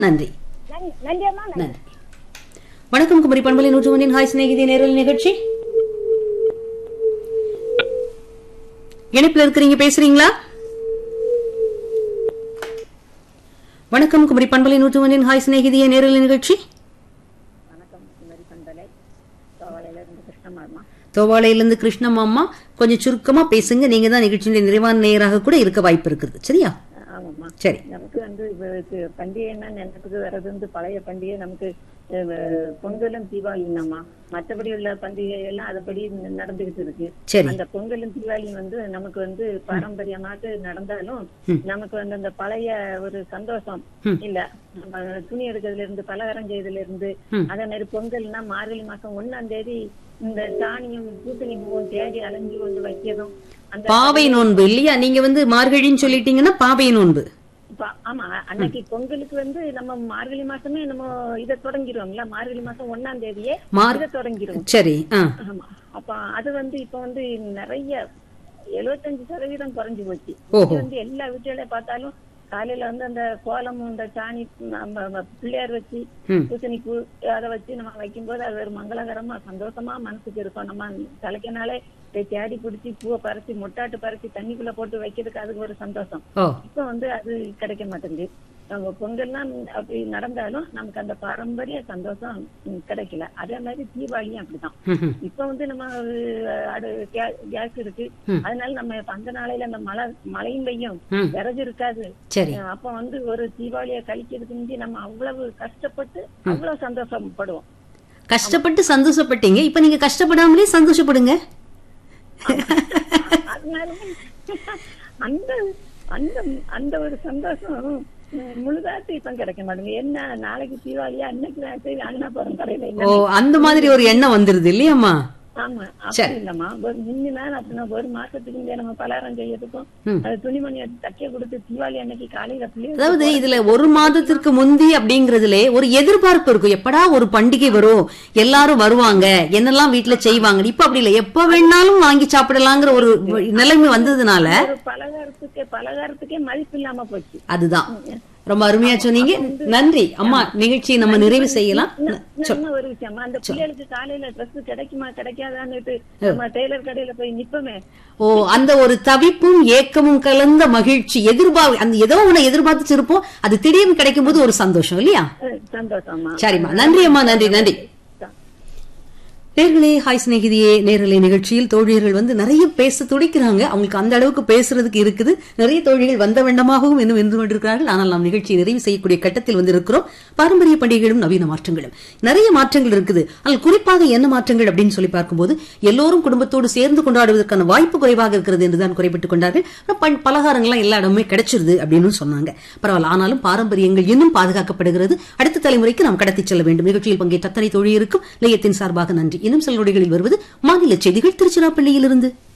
நன்றி நன்றி நன்றி அம்மா நன்றி நன்றி வணக்கம் குமரி பண்பலை நூற்று ஒன்றின் ஹாய் சிநேகிதி நேரல் நிகழ்ச்சி இணைப்புல இருக்கிறீங்க பேசுறீங்களா வணக்கம் குமரி பண்பலை நூற்று ஒன்றின் ஹாய் சிநேகிதிய நேரல் நிகழ்ச்சி வணக்கம் குமரி பந்தலை சோழலையில இருந்து கிருஷ்ணமாமா தோவாளையிலிருந்து கிருஷ்ணமாமா கொஞ்சம் சுருக்கமா பேசுங்க நீங்க தான் நிகழ்ச்சியுடைய நிறைவான நேயராக கூட இருக்க வாய்ப்பு இருக்குது சரியா ஆமாம்மா சரி நமக்கு வந்து இப்ப இது பண்டிகைன்னா நினைப்புக்கு வர்றது வந்து பழைய பண்டிகை நமக்கு அஹ், பொங்கலும் தீபாவளியும் தாம்மா மற்றபடி உள்ள பண்டிகை எல்லாம் அதுபடி நடந்துகிட்டு இருக்கு சரி அந்த பொங்கலும் தீபாவளியும் வந்து நமக்கு வந்து பாரம்பரியமாக நடந்தாலும் நமக்கு வந்து அந்த பழைய ஒரு சந்தோஷம் ம். இல்ல நம்ம துணி எடுக்கிறதுல இருந்து பலகாரம் செய்யறதுல இருந்து ம். அதே மாதிரி பொங்கல்னா மார்கழி மாசம் ஒண்ணாம் தேதி இந்த சாணியும் பூசணி பூவும் தேடி அலைஞ்சு கொண்டு வைக்கிறதும் அந்த பாவை நோன்பு இல்லையா நீங்க வந்து மார்கழின்னு சொல்லிட்டீங்கன்னா பாவை நோன்பு பா- ஆமா அன்னைக்கு பொங்கலுக்கு வந்து நம்ம மார்கழி மாசமே நம்ம இத தொடங்கிடுவோம்ல மார்கழி மாசம் ஒண்ணாம் தேதியே மார்- இத தொடங்கிடுவோம் சரி ஆ ஆமா அப்ப அது வந்து இப்ப வந்து நிறைய எழுபத்தஞ்சு சதவீதம் குறைஞ்சு போச்சு ஓஹோ. இது வந்து எல்லா வீட்டுல பார்த்தாலும் காலையில வந்து அந்த கோலமும் இந்த சாணி நம்ம நம்ம பிள்ளையார் வச்சு ம். பூசணி பூ அதை வச்சு நம்ம வைக்கும்போது அது ஒரு மங்களகரமா சந்தோஷமா மனசுக்கு இருக்கும் நம்ம தலைக்கனாலே போய் தேடி பிடிச்சி பூவை பறிச்சு மொட்டாட்டு பறிச்சு தண்ணிக்குள்ள போட்டு வைக்கிறதுக்கு அதுக்கு ஒரு சந்தோஷம் ஓ இப்ப வந்து அது கிடைக்க மாட்டேங்குது நம்ம பொங்கல்லாம் அப்படி நடந்தாலும் நமக்கு அந்த பாரம்பரிய சந்தோஷம் ம், கிடைக்கல அதே மாதிரி தீபாவளியும் அப்படிதான் ம்ஹும். இப்ப வந்து நம்ம அஹ், அடு கேஸ் இருக்கு ம். அதனால நம்ம இப்ப அந்த நாளையில அந்த மழை மழையும் பெய்யும் ம். விறகு இருக்காது சரி அஹ், அப்ப வந்து ஒரு தீபாவளியை கழிக்கிறதுக்கு முந்தி நம்ம அவ்வளவு கஷ்டப்பட்டு அவ்வளவு சந்தோஷப்படுவோம் கஷ்டப்பட்டு சந்தோஷப்பட்டீங்க இப்ப நீங்க கஷ்டப்படாமலே சந்தோஷப்படுங்க அதனால அந்த அந்த அந்த ஒரு சந்தோஷம் உம், முழுதாட்டு இப்ப கிடைக்க மாட்டேங்குது என்ன நாளைக்கு தீபாவளியா அன்னைக்கு தான் சரி அண்ணா போறோம் கடையில ஓ இல்ல அந்த மாதிரி ஒரு எண்ணம் வந்துருது இல்லையாம்மா ஆமா அப்படி இல்லம்மா ஒரு முன்ன நாள் அப்படின்னா ஒரு மாசத்துக்கு முந்தைய நம்ம பலகாரம் செய்யறதுக்கும் ம். அது துணிமணி எடுத்து தைக்க கொடுத்து தீபாவளி அன்னைக்கு காலையில பிள்ளைங்க அதாவது இதுல ஒரு மாதத்திற்கு முந்தி அப்படிங்கறதுலே ஒரு எதிர்பார்ப்பு இருக்கும் எப்படா ஒரு பண்டிகை வரும் எல்லாரும் வருவாங்க என்னெல்லாம் வீட்டுல செய்வாங்க இப்ப அப்படி இல்ல எப்ப வேணாலும் வாங்கி சாப்பிடலாங்கிற ஒரு நிலைமை வந்ததுனால ஒரு பலகாரத்துக்கே பலகாரத்துக்கே மதிப்பு இல்லாம போச்சு அதுதான் ரொம்ப அருமையா சொன்னீங்க நன்றி அம்மா நிகழ்ச்சியை நம்ம நிறைவு செய்யலாம் இன்னும் இன்னும் ஒரு விஷயமா அந்த பிள்ளைகளுக்கு காலையில ட்ரெஸ் கிடைக்குமா கிடைக்காதான்னுட்டு நம்ம டெய்லர் கடையில போய் நிப்போமே ஓ அந்த ஒரு தவிப்பும் ஏக்கமும் கலந்த மகிழ்ச்சி எதிர்பார்ப்பு அந்த ஏதோ ஒண்ணு எதிர்பார்த்து இருப்போம் அது திடீர்னு கிடைக்கும் போது ஒரு சந்தோஷம் இல்லையா அஹ் சந்தோஷமா சரிம்மா நன்றி அம்மா நன்றி நன்றி நேர்களே ஹாய் சிநேகிதியே நேரலை நிகழ்ச்சியில் தோழியர்கள் வந்து நிறைய பேச துடிக்கிறாங்க அவங்களுக்கு அந்த அளவுக்கு பேசுறதுக்கு இருக்குது நிறைய தோழிகள் வந்த வேண்டமாகவும் இன்னும் இருந்து கொண்டிருக்கிறார்கள் ஆனால் நாம் நிகழ்ச்சியை நிறைவு செய்யக்கூடிய கட்டத்தில் வந்து இருக்கிறோம் பாரம்பரிய பண்டிகைகளும் நவீன மாற்றங்களும் நிறைய மாற்றங்கள் இருக்குது ஆனால் குறிப்பாக என்ன மாற்றங்கள் அப்படின்னு சொல்லி பார்க்கும்போது எல்லோரும் குடும்பத்தோடு சேர்ந்து கொண்டாடுவதற்கான வாய்ப்பு குறைவாக இருக்கிறது என்றுதான் குறைபட்டுக் கொண்டார்கள் அப்புறம் பண்- பலகாரங்கள்லாம் எல்லா இடமுமே கிடைச்சிருது அப்படின்னு சொன்னாங்க பரவாயில்ல ஆனாலும் பாரம்பரியங்கள் இன்னும் பாதுகாக்கப்படுகிறது அடுத்த தலைமுறைக்கு நாம் கடத்திச் செல்ல வேண்டும் நிகழ்ச்சியில் பங்கேற்ற அத்தனை தோழியருக்கும் நிலையத்தின் சார்பாக நன்றி இன்னும் சில நொடிகளில் வருவது மாநில செய்திகள் திருச்சிராப்பள்ளியிலிருந்து